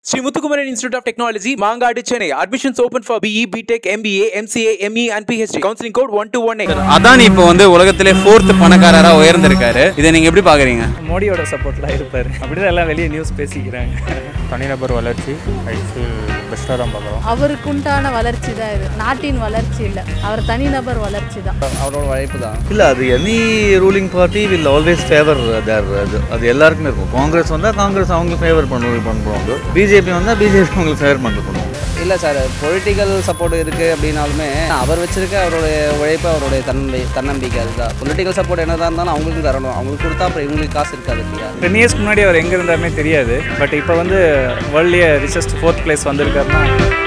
Sri Muthukumaran Institute of Technology, Mangadu, Chennai. Admissions open for BE, BTech, MBA, MCA, ME and PhD. Counseling code 1218. Adani இப்போ வந்து உலகத்திலே fourth பணக்காரரா உயர்ந்திருக்காரு இதை நீங்க எப்படி பாக்குறீங்க மோடியோட சப்போர்ட்லாம் இருப்பார் அப்படிதான் எல்லாம் வெளியே நியூஸ் பேசிக்கிறாங்க தனிநபர் வளர்ச்சி ஐ ஃபீல் பெஸ்ட்டாக தான் பார்க்குறோம் அவருக்குண்டான வளர்ச்சி தான் இது நாட்டின் வளர்ச்சி இல்லை அவர் தனிநபர் வளர்ச்சி தான் அவரோட உழைப்பு தான் இல்லை அது any ruling party will always favour their அது அது எல்லாருக்குமே இருக்கும் காங்கிரஸ் வந்தால் காங்கிரஸ் அவங்க ஃபேவர் பண்ணு பண்ணுவாங்க பிஜேபி வந்தால் பிஜேபி அவங்களுக்கு ஃபேவர் பண்ண பண்ணுவாங்க இல்லை சார் பொலிட்டிக்கல் சப்போர்ட் இருக்குது அப்படின்னாலுமே அவர் வச்சிருக்க அவருடைய உழைப்பு அவருடைய தன்னம்பி தன்னம்பிக்கை அதுதான் பொலிட்டிக்கல் சப்போர்ட் என்னதான் இருந்தாலும் அவங்களுக்கும் தரணும் அவங்களுக்கு கொடுத்தா அப்புறம் இவங்களுக்கு காசு இருக்காது இல்லையா டென் இயர்ஸ்க்கு முன்னாடி அவர் எங்கே இருந்தாருமே தெரியாது பட் இப்போ வந்து வேர்ல்ட்லேயே ரிச்சஸ்ட் ஃபோர்த் பிளேஸ் வந்திருக்காருன்னா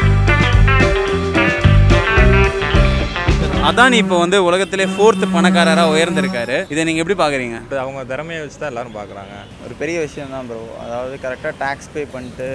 அதானி இப்போ வந்து உலகத்திலே ஃபோர்த் பணக்காரரா உயர்ந்திருக்காரு இதை நீங்க எப்படி பாக்குறீீங்க இது அவங்க திறமையை வச்சு தான் எல்லாரும் பார்க்குறாங்க ஒரு பெரிய விஷயம் தான் ப்ரோ அதாவது கரெக்டாக டேக்ஸ் பே பண்ணிட்டு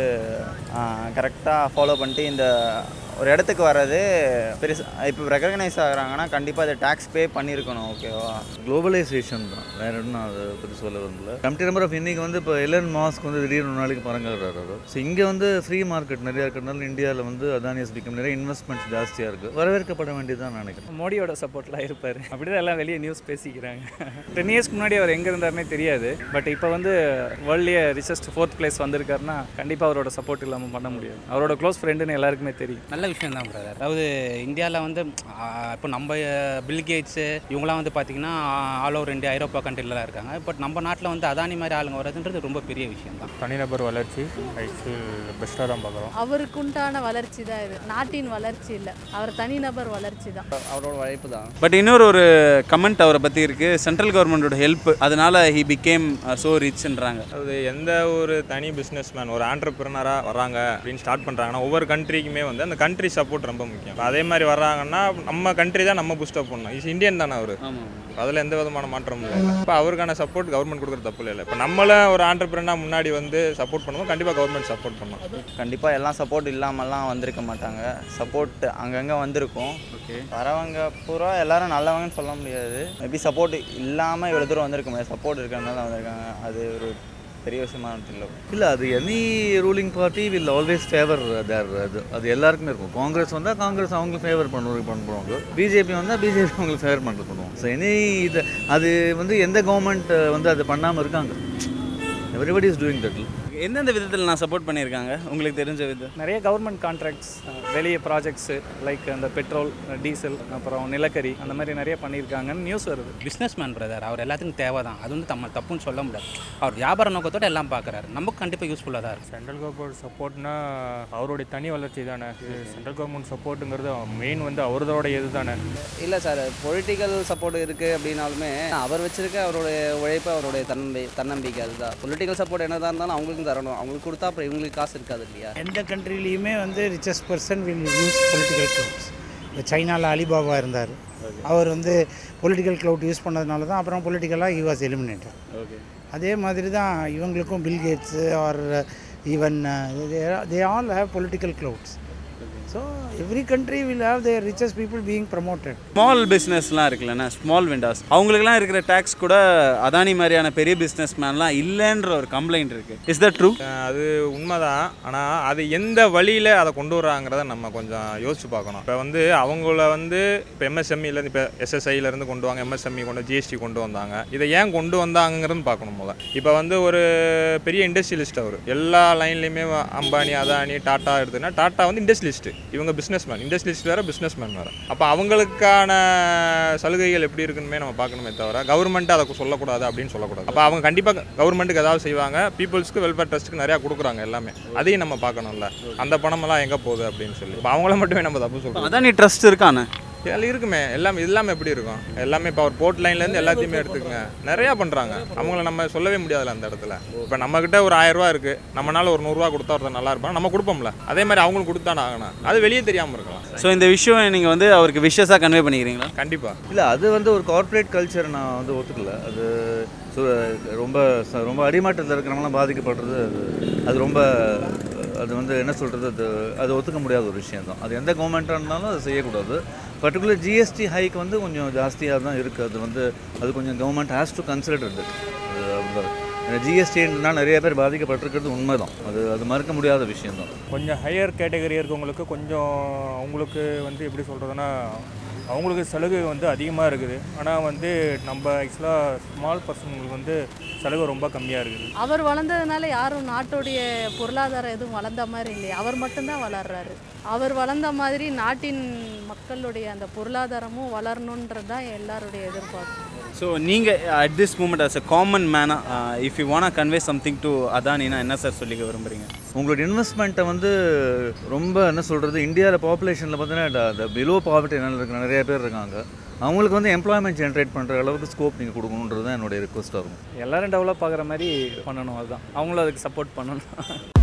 கரெக்டாக ஃபாலோ பண்ணிட்டு இந்த ஒரு இடத்துக்கு வர்றது பெருசு இப்போ ரெகக்னைஸ் ஆகுறாங்கன்னா கண்டிப்பாக அதை டேக்ஸ் பே பண்ணியிருக்கணும் ஓகேவா குளோபலைசேஷன் தான் வேற ஒன்றும் அதை பற்றி சொல்ல வரல கமிட்டி நம்பர் ஆஃப் இன்னைக்கு வந்து இப்போ எலன் மாஸ்க் வந்து திடீர்னு ஒரு நாளைக்கு பறங்கிறாரு ஸோ இங்கே வந்து ஃப்ரீ மார்க்கெட் நிறையா இருக்கிறதுனால இந்தியாவில் வந்து அதானியஸ் பிகம் நிறைய இன்வெஸ்ட்மெண்ட்ஸ் ஜாஸ்தியாக இருக்குது வரவேற்கப்பட வேண்டியதுதான் நான் நினைக்கிறேன் மோடியோட சப்போர்ட்லாம் இருப்பார் அப்படிதான் எல்லாம் வெளியே நியூஸ் பேசிக்கிறாங்க டென் இயர்ஸ்க்கு முன்னாடி அவர் எங்கே இருந்தாருமே தெரியாது பட் இப்போ வந்து வேர்ல்ட்லேயே ரிச்சஸ்ட் ஃபோர்த் பிளேஸ் வந்திருக்காருன்னா கண்டிப்பாக அவரோட சப்போர்ட் இல்லாமல் பண்ண முடியாது அவரோட க்ளோஸ் ஃப்ரெண்டுன்னு எல்லாருக்குமே தெரியும் நல்ல விஷயம் தான் பிரதர் அதாவது இந்தியாவில் வந்து ஆ, இப்போ நம்ம பில் கேட்ஸு இவங்களாம் வந்து பார்த்திங்கன்னா ஆல் ஓவர் இந்தியா ஐரோப்பா கண்ட்ரிலலாம் இருக்காங்க பட் நம்ம நாட்டில் வந்து அதானி மாதிரி ஆளுங்க வர்றதுன்றது ரொம்ப பெரிய விஷயம் தான் தனிநபர் வளர்ச்சி ஐ ஃபீல் பெஸ்ட்டாக தான் பார்க்குறோம் அவருக்குண்டான வளர்ச்சி தான் இது நாட்டின் வளர்ச்சி இல்லை அவர் தனிநபர் வளர்ச்சி தான் அவரோட உழைப்பு தான் பட் இன்னொரு ஒரு கமெண்ட் அவரை பத்தி இருக்கு சென்ட்ரல் கவர்மெண்டோட ஹெல்ப் அதனால ஹி பிகேம் சோ ரிச்ன்றாங்க அது எந்த ஒரு தனி பிஸ்னஸ் மேன் ஒரு ஆண்டர்பிரினராக வராங்க அப்படின்னு ஸ்டார்ட் பண்ணுறாங்கன்னா ஒவ்வொரு கண்ட்ரிக்குமே வந்து அந்த கண்ட்ரி சப்போர்ட் ரொம்ப முக்கியம் இப்ப அதே மாதிரி வர்றாங்கன்னா நம்ம கண்ட்ரி தான் நம்ம பூஸ்டப் பண்ணணும் இஸ் இந்தியன் தானே அவர் அதில் எந்த விதமான மாற்றமும் இல்லை இப்போ அவருக்கான சப்போர்ட் கவர்மெண்ட் கொடுக்குறது தப்பு இல்லை இப்போ நம்மள ஒரு ஆண்டர்பிரினா முன்னாடி வந்து சப்போர்ட் பண்ணுவோம் கண்டிப்பாக கவர்மெண்ட் சப்போர்ட் பண்ணும் கண்டிப்பாக எல்லாம் சப்போர்ட் இல்லாமல்லாம் வந்திருக்க மாட்டாங்க சப்போர்ட் அங்கங்கே வந்திருக்கும் ஓகே வரவங்க பூரா எல்லாரும் நல்லவங்கன்னு சொல்ல முடியாது மேபி சப்போர்ட் இல்லாமல் இவ்வளோ தூரம் வந்திருக்க முடியாது சப்போர்ட் இருக்கிறதுனால வந்திருக்காங்க அது ஒரு பெரிய விஷயமா தெரியல இல்லை அது any ruling party will always favour their அது அது எல்லாருக்குமே இருக்கும் காங்கிரஸ் வந்தால் காங்கிரஸ் அவங்களுக்கு ஃபேவர் பண்ணு பண்ணுவாங்க பிஜேபி வந்தால் பிஜேபி அவங்களுக்கு ஃபேவர் பண்ணுறது பண்ணுவாங்க ஸோ எனி இது அது வந்து எந்த கவர்மெண்ட் வந்து அது பண்ணாமல் இருக்காங்க எவ்ரிபடி இஸ் டூயிங் தட் எந்தெந்த விதத்தில் நான் சப்போர்ட் பண்ணியிருக்காங்க உங்களுக்கு தெரிஞ்ச விதம் நிறைய கவர்மெண்ட் கான்ட்ராக்ட்ஸ் வெளியே ப்ராஜெக்ட்ஸு லைக் அந்த பெட்ரோல் டீசல் அப்புறம் நிலக்கரி அந்த மாதிரி நிறைய பண்ணியிருக்காங்கன்னு நியூஸ் வருது பிஸ்னஸ் மேன் பிரதர் அவர் எல்லாத்துக்கும் தேவை தான் அது வந்து நம்ம தப்புன்னு சொல்ல முடியாது அவர் வியாபார நோக்கத்தோட எல்லாம் பார்க்குறாரு நமக்கு கண்டிப்பாக யூஸ்ஃபுல்லாக தான் இருக்கும் சென்ட்ரல் கவர்மெண்ட் சப்போர்ட்னா அவருடைய தனி வளர்ச்சி தானே சென்ட்ரல் கவர்மெண்ட் சப்போர்ட்டுங்கிறது மெயின் வந்து அவரோட இது தானே இல்லை சார் பொலிட்டிக்கல் சப்போர்ட் இருக்குது அப்படின்னாலுமே அவர் வச்சிருக்க அவருடைய உழைப்பு அவருடைய தன்னம்பி தன்னம்பிக்கை அதுதான் பொலிட்டிக்கல் சப்போர்ட் என்னதான் இருந்தாலும் அவங்களுக்கும் தரணும் அவங்களுக்கு கொடுத்தா அப்புறம் இவங்களுக்கு காசு இருக்காது இல்லையா எந்த கண்ட்ரிலையுமே வந்து richest person will use political clouts இப்போ சைனாவில் அலிபாபா இருந்தார் அவர் வந்து பொலிட்டிக்கல் க்ளவுட் யூஸ் பண்ணதுனால தான் அப்புறம் பொலிட்டிக்கலாக ஹி வாஸ் எலிமினேட்டட் ஓகே அதே மாதிரி தான் இவங்களுக்கும் Bill Gates or even they all have political clouts so every country will have their richest people being promoted small பிஸ்னஸ்லாம் இருக்குல்லண்ணா ஸ்மால் வெண்டாஸ் அவங்களுக்குலாம் இருக்கிற டேக்ஸ் கூட அதானி மாதிரியான பெரிய பிஸ்னஸ் மேன்லாம் இல்லைன்ற ஒரு கம்ப்ளைண்ட் இருக்கு இஸ் தட் ட்ரூ அது உண்மைதான் ஆனால் அது எந்த வழியில் அதை கொண்டு வராங்கிறத நம்ம கொஞ்சம் யோசிச்சு பார்க்கணும் இப்போ வந்து அவங்கள வந்து இப்போ எம்எஸ்எம்இலேருந்து இப்போ எஸ்எஸ்ஐலேருந்து கொண்டு வாங்க எம்எஸ்எம்இ கொண்டு ஜிஎஸ்டி கொண்டு வந்தாங்க இதை ஏன் கொண்டு வந்தாங்கிறது பார்க்கணும் போல இப்போ வந்து ஒரு பெரிய இண்டஸ்ட்ரியலிஸ்ட் அவர் எல்லா லைன்லேயுமே அம்பானி அதானி டாட்டா எடுத்துன்னா டாட்டா வந்து இண்டஸ்ட்ரியலிஸ்ட் இவங்க பிஸ்னஸ் மேன் இண்டஸ்ட்ரியலிஸ்ட் வேறு பிஸ்னஸ் மேன் வேறு அப்போ அவங்களுக்கான சலுகைகள் எப்படி இருக்குன்னு நம்ம பார்க்கணுமே தவிர கவர்மெண்ட் அதை சொல்லக்கூடாது அப்படின்னு சொல்லக்கூடாது அப்போ அவங்க கண்டிப்பாக கவர்மெண்ட்டுக்கு ஏதாவது செய்வாங்க பீப்புள்ஸ்க்கு வெல்ஃபேர் ட்ரஸ்ட்டுக்கு நிறையா கொடுக்குறாங்க எல்லாமே அதையும் நம்ம பார்க்கணும்ல அந்த பணமெல்லாம் எங்கே போகுது அப்படின்னு சொல்லி இப்போ அவங்கள மட்டுமே நம்ம தப்பு சொல்கிறோம் அதானி ட்ரஸ்ட் இருக்கானே இதில் இருக்குமே எல்லாமே எல்லாமே எப்படி இருக்கும் எல்லாமே இப்போ அவர் போர்ட் லைன்லேருந்து எல்லாத்தையுமே எடுத்துக்கங்க நிறையா பண்ணுறாங்க அவங்கள நம்ம சொல்லவே முடியாதுல்ல அந்த இடத்துல இப்போ நம்மக்கிட்ட ஒரு ஆயிரம் ரூபா இருக்குது நம்மளால ஒரு நூறுரூவா கொடுத்தா ஒருத்தர் நல்லா இருப்பாங்க நம்ம கொடுப்போம்ல அதே மாதிரி அவங்களுக்கு கொடுத்தானே ஆகணும் அது வெளியே தெரியாமல் இருக்கலாம் ஸோ இந்த விஷயம் நீங்கள் வந்து அவருக்கு விஷஸாக கன்வே பண்ணிக்கிறீங்களா கண்டிப்பாக இல்லை அது வந்து ஒரு கார்ப்பரேட் கல்ச்சர் நான் வந்து ஒத்துக்கல அது சு- ரொம்ப ச- ரொம்ப அடிமட்டத்தில் இருக்கிறவங்களாம் பாதிக்கப்படுறது அது அது ரொம்ப அது வந்து என்ன சொல்கிறது அது அது ஒத்துக்க முடியாத ஒரு விஷயம் தான் அது எந்த கவர்மெண்ட்டாக இருந்தாலும் அதை செய்யக்கூடாது பர்டிகுலர் ஜிஎஸ்டி ஹைக் வந்து கொஞ்சம் ஜாஸ்தியாக தான் இருக்குது அது வந்து அது கொஞ்சம் கவர்மெண்ட் ஹேஸ் டு கன்சிடர் இது ஜிஎஸ்டின்னா நிறைய பேர் பாதிக்கப்பட்டிருக்கிறது உண்மைதான் அது அது மறுக்க முடியாத விஷயம்தான் கொஞ்சம் ஹையர் கேட்டகரி இருக்கவங்களுக்கு கொஞ்சம் அவங்களுக்கு வந்து எப்படி சொல்கிறதுனா அவங்களுக்கு சலுகை வந்து அதிகமாக இருக்குது ஆனால் வந்து நம்ம ஆக்சுவலாக ஸ்மால் பர்சன்களுக்கு வந்து சலுகை ரொம்ப கம்மியாக இருக்குது அவர் வளர்ந்ததுனால யாரும் நாட்டுடைய பொருளாதாரம் எதுவும் வளர்ந்த மாதிரி இல்லையா அவர் மட்டும்தான் வளர்றாரு அவர் வளர்ந்த மாதிரி நாட்டின் மக்களுடைய அந்த பொருளாதாரமும் வளரணுன்றது தான் எல்லாருடைய எதிர்பார்ப்பு ஸோ நீங்கள் at this moment as a common மேனாக if you want convey something to அதானினா என்ன சார் சொல்லிக்க விரும்புகிறீங்க உங்களோட இன்வெஸ்ட்மெண்ட்டை வந்து ரொம்ப என்ன சொல்கிறது இந்தியாவில் பாப்புலேஷனில் பார்த்தீங்கன்னா இந்த பிலோ பாவர்ட்டி இருக்கிற நிறைய பேர் இருக்காங்க அவங்களுக்கு வந்து எம்ப்ளாய்மெண்ட் ஜென்ரேட் பண்ணுற அளவுக்கு ஸ்கோப் நீங்கள் கொடுக்கணுன்றது தான் என்னுடைய ரிக்வஸ்ட்டாக இருக்கும் எல்லாரும் டெவலப் ஆகிற மாதிரி பண்ணணும் அதுதான் அவங்களும் அதுக்கு சப்போர்ட் பண்ணணும்